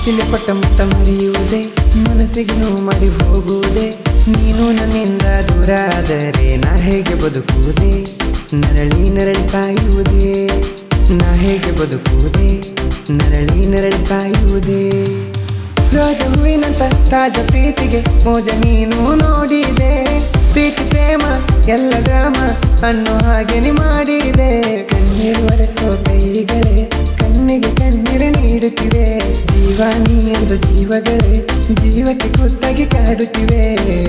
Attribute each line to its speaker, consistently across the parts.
Speaker 1: ಪ್ರೀತಿಲಿ ಪಟ್ಟ ಮುಟ್ಟ ಮರೆಯುವುದೇ ಮನಸ್ಸಿಗೆ ನೋವು ಮಾಡಿ ಹೋಗುವುದೇ ನೀನು ನನ್ನಿಂದ ದೂರ ಆದರೆ ನಾ ಹೇಗೆ ಬದುಕುವುದೇ ನರಳಿ ನರಳಿ ಸಾಯುವುದೇ ನಾ ಹೇಗೆ ಬದುಕುವುದೇ ನರಳಿ ನರಳಿ ಸಾಯುವುದೇ ರೋಜ ಹೂವಿನಂತ ತಾಜ ಪ್ರೀತಿಗೆ ಮೋಜ ನೀನು ನೋಡಿದೆ ಪ್ರೀತಿ ಪ್ರೇಮ ಎಲ್ಲ ಡ್ರಾಮ ಅನ್ನೋ ಹಾಗೆ ನೀ ಮಾಡಿದೆ ಕಣ್ಣೀರು ಒರೆಸೋ ಕೈಗಳೇ ಕಣ್ಣಿಗೆ ಕಣ್ಣೀರು ನೀಡುತ್ತಿವೆ ಜೀವ ನೀ ಎಂದು ಜೀವಗಳೇ ಜೀವಕ್ಕೆ ಕುತ್ತಾಗಿ ಕಾಡುತ್ತಿವೆ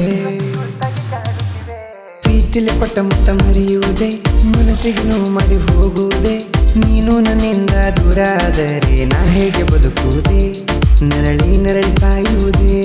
Speaker 1: ಪ್ರೀತಿಲಿ ಪಟ್ಟ ಮುಟ್ಟ ಮರೆಯುವುದೇ ಮನಸ್ಸಿಗೆ ನೋವು ಮಾಡಿ ಹೋಗುವುದೇ ನೀನು ನನ್ನಿಂದ ದೂರ ಆದರೆ ನಾ ಹೇಗೆ ಬದುಕುವುದೇ ನರಳಿ ನರಳಿ ಸಾಯುವುದೇ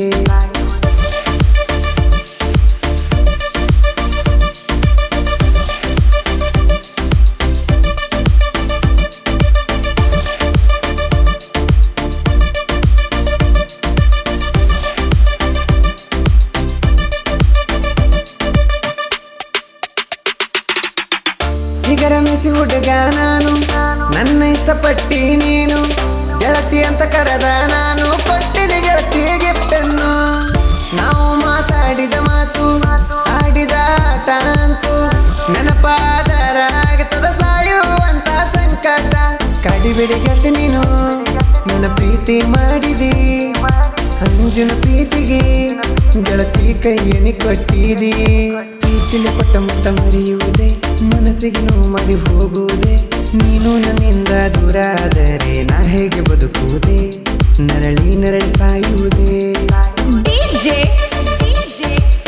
Speaker 1: ಚಿಗರ ಮೆಸಿ ಹುಡುಗ ನಾನು ನನ್ನ ಇಷ್ಟಪಟ್ಟಿ ನೀನು ಗೆಳತಿ ಅಂತ ಕರೆದ ನಾನು ಕೊಟ್ಟಿನಿ ಗೆಳತಿಯ ಗಿಫ್ಟನ್ನು ನಾವು ಮಾತಾಡಿದ ಮಾತು ಆಡಿದ ಆಟ ಅಂತೂ ನೆನಪಾದರಾಗತದ ಸಾಯುವಂತ ಸಂಕಟ ಕಡಿಬಿಡಿ ಗೆಳತಿ ನೀನು ನನ್ನ ಪ್ರೀತಿ ಮಾಡಿದಿ ಅಂಜುನ ಪ್ರೀತಿಗೆ ಗೆಳತಿ ಕೈಯನಿ ಕೊಟ್ಟಿದಿ ಪ್ರೀತಿಲಿ ಕೊಟ್ಟ ಮುಟ್ಟ ಮರೆಯುವುದೇ ಮನಸ್ಸಿಗೆ ನೋವು ಮಾಡಿ ಹೋಗುವುದೇ ನೀನು ನನ್ನಿಂದ ದೂರ ಆದರೆ ನಾ ಹೇಗೆ ಬದುಕುವುದೇ ನರಳಿ ನರಳಿ ಸಾಯುವುದೇ
Speaker 2: DJ, DJ,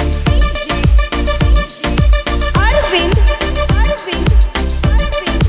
Speaker 2: Arvind, Arvind, Arvind,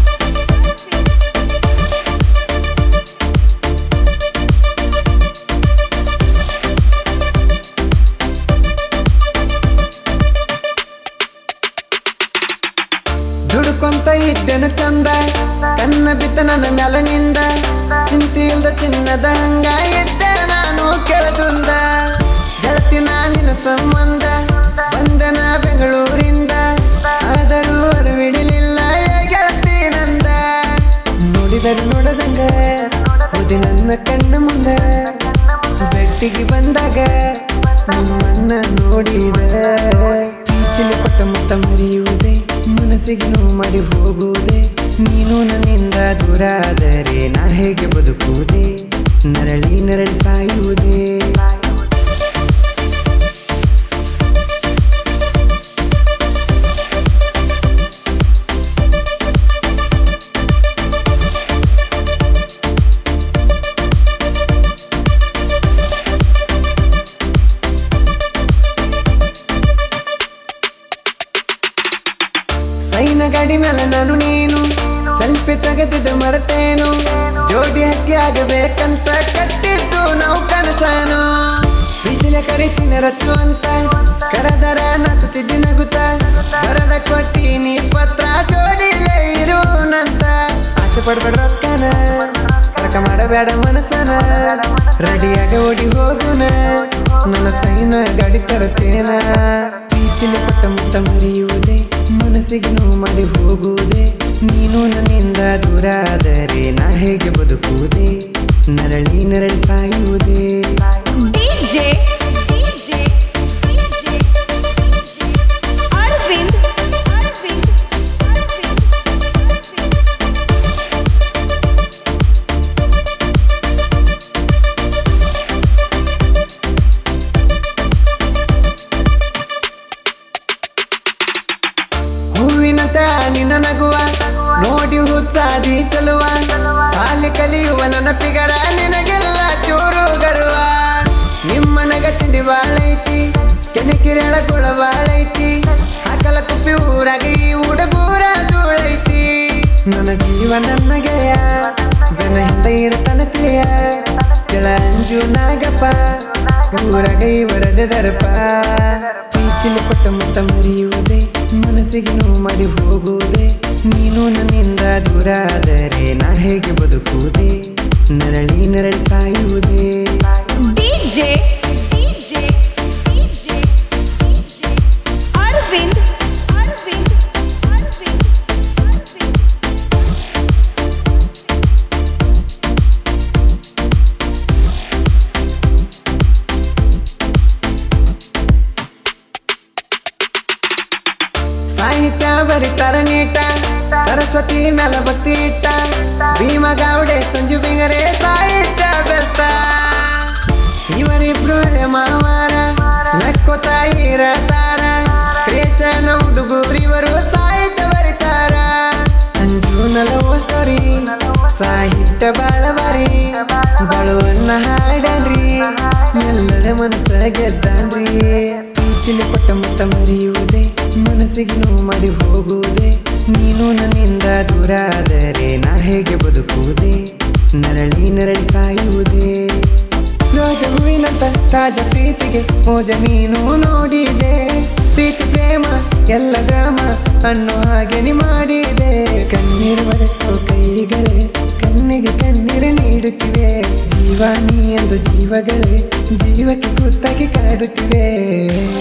Speaker 1: ದುಡುಕೊಂತ ಇದ್ದೆನು ಚಂದ ಕನ್ನ ಬಿತ್ತ ನನ್ನ ಮೆಲನಿಂದ ಚಿಂತೆ ಇಲ್ದ ಚಿನ್ನದ ಹಂಗ ಇದ್ದೆ ನಾನು ಕೆಳದುಂದ ಗೆಳತಿ ನಿನ್ನ ಸಂಬಂಧ ಬಂದನ ಬೆಂಗಳೂರಿಂದ ಆದರೂ ಅರಿವಿಡಲಿಲ್ಲ ಏ ಗೆಳತಿ ನಂದ ನೋಡಿದರು ನೋಡದಂಗ ಓದಿ ನನ್ನ ಕಣ್ಣ ಮುಂದ ಬೆಟ್ಟಿಗೆ ಬಂದಾಗ ನಿಮ್ಮನ್ನ ನೋಡಿದ ಪ್ರೀತಿಲಿ ಕೊಟ್ಟ ಮುಟ್ಟ ಮರೆಯುವುದೇ ಮನಸ್ಸಿಗೆ ನೋವು ಮಾಡಿ ಹೋಗುವುದೇ ನೀನು ನನ್ನಿಂದ ದೂರ ಆದರೆ ನಾ ಹೇಗೆ ಬದುಕುವುದೇ ನರಳಿ ನರಳಿ ಸಾಯುವುದೇ ಸೈನ ಗಾಡಿ ಮೇಲೆ ನಾನು ನೀನು ಸೆಲ್ಫಿ ತೆಗೆದಿದ್ದು ಮರೆತೇನು ಜೋಡಿ ಹಕ್ಕಿ ಆಗಬೇಕಂತ ಕಟ್ಟಿದ್ದು ನಾವು ಕನಸನು ಬಿಸಿಲೆ ಕರಿತೀನಿ ರಚ್ಚು ಅಂತ ಕರೆದರ ನಚ್ಚುತ್ತಿದ್ದಿ ನಗುತ್ತ ಬರದ ಕೊಟ್ಟಿನಿ ಪತ್ರ ಜೋಡಿಲೇ ಇರುವನಂತ ಆಸೆ ಪಡ್ಬೇಡ ರೊಕ್ಕನ ರೊಕ್ಕ ಮಾಡಬೇಡ ಮನಸ್ಸನ ರೆಡಿಯಾಗ ಓಡಿ ಹೋಗುನ ನನ್ನ ಸೈನ ಗಾಡಿ ತರುತ್ತೇನ ಪ್ರೀತಿಲಿ ಪಟ್ಟ ಮುಟ್ಟ ಮರೆಯುವುದೇ ಮನಸ್ಸಿಗೆ ನೋವು ಮಾಡಿ ಹೋಗುವುದೇ ನೀನು ನನ್ನಿಂದ ದೂರ ಆದರೆ ನಾ ಹೇಗೆ ಬದುಕುವುದೇ ನರಳಿ ನರಳಿ ಸಾಯುವುದೇ
Speaker 2: DJ, DJ, Arvind, Arvind, Arvind,
Speaker 1: ಹೂವಿನ ನಿನ್ನ ನಗುವ ನೋಡಿ ಹುಚ್ಚಾದಿ ಚಲುವ ಸಾಲಿ ಕಲಿಯುವ ನನ್ನ ಪಿಗರ ನಿನಗೆಲ್ಲ ಚೂರು ಗರುವ ನಿಮ್ಮ ನಗ ತಿಂಡಿ ಬಾಳೈತಿ ಕೆಣಕಿರಳ ಗುಳ ಬಾಳೈತಿ ಹಾಕಲ ಕುಪ್ಪಿ ಊರಾಗ ಈ ಹುಡುಗೂರ ಧೂಳೈತಿ ನನ್ನ ಜೀವ ನನ್ನ ಗೆಳೆಯ ಬೆನ ಹಿಂದ ಇರತನ ತಿಳಿಯ ಕೆಳ ಅಂಜು ನಾಗಪ್ಪ ಊರಾಗ ಇವರದೆ ದರ್ಪ ಪ್ರೀತಿಲಿ ಪಟ್ಟ ಮುಟ್ಟ ಮರೆಯುವುದೇ ಮನಸ್ಸಿಗೆ ನೋವು ಮಾಡಿ ಹೋಗುವುದೇ ನೀನು ನನ್ನಿಂದ ದೂರ ಆದರೆ ನಾ ಹೇಗೆ ಬದುಕುವುದೇ ನರಳಿ ನರಳಿ ಸಾಯುವುದೇ
Speaker 2: DJ, DJ, Arvind, Arvind, Arvind, Arvind.
Speaker 1: Saraswati ಮೇಲ ಭಕ್ತಿ ಇಟ್ಟ ಭೀಮ ಗಾವಡೆ ಸಂಜು ಬಿಂಗರೆ ಸಾಹಿತ್ಯ ಬೆಸ್ಟ ಇವರಿಬ್ರು ಹಳೆ ಮಾವಾರ ನಕ್ಕೋತ ಇರತಾರ ಕ್ರೇಷನ ಹುಡುಗರಿವರು ಸಾಹಿತ್ಯ ಬರಿತಾರ ಅಂಜು ನಲವೋ ಸ್ಟೋರಿ ಸಾಹಿತ್ಯ ಬಾಳ ಬಾರಿ ಬಳುವನ್ನ ಹಾಡನ್ರಿ ಎಲ್ಲರ ಮನಸ್ಸ ಗೆದ್ದಾನ್ರಿ ಪ್ರೀತಿಲಿ ಕೊಟ್ಟ ಮುಟ್ಟ ಮರೆಯುವುದೇ ಮನಸ್ಸಿಗೆ ನೋವು ಮಾಡಿ ಹೋಗುವುದೇ ನೀನು ನನ್ನಿಂದ ದೂರ ಆದರೆ ನಾ ಹೇಗೆ ಬದುಕುವುದೇ ನರಳಿ ನರಳಿ ಸಾಯುವುದೇ ರೋಜ ಹೂವಿನಂತ ತಾಜ ಪ್ರೀತಿಗೆ ಮೋಜ ನೀನು ನೋಡಿದೆ ಪ್ರೀತಿ ಪ್ರೇಮ ಎಲ್ಲ ಗ್ರಾಮ ಅನ್ನೋ ಹಾಗೆ ನೀ ಮಾಡಿದೆ ಕಣ್ಣೀರು ಬರೆಸೋ ಕೈಗಳೇ ಕಣ್ಣಿಗೆ ಕಣ್ಣೀರು ನೀಡುತ್ತಿವೆ ಜೀವ ನೀ ಎಂದು ಜೀವಗಳೇ ಜೀವಕ್ಕೆ ಕುತ್ತಾಗಿ ಕಾಡುತ್ತಿವೆ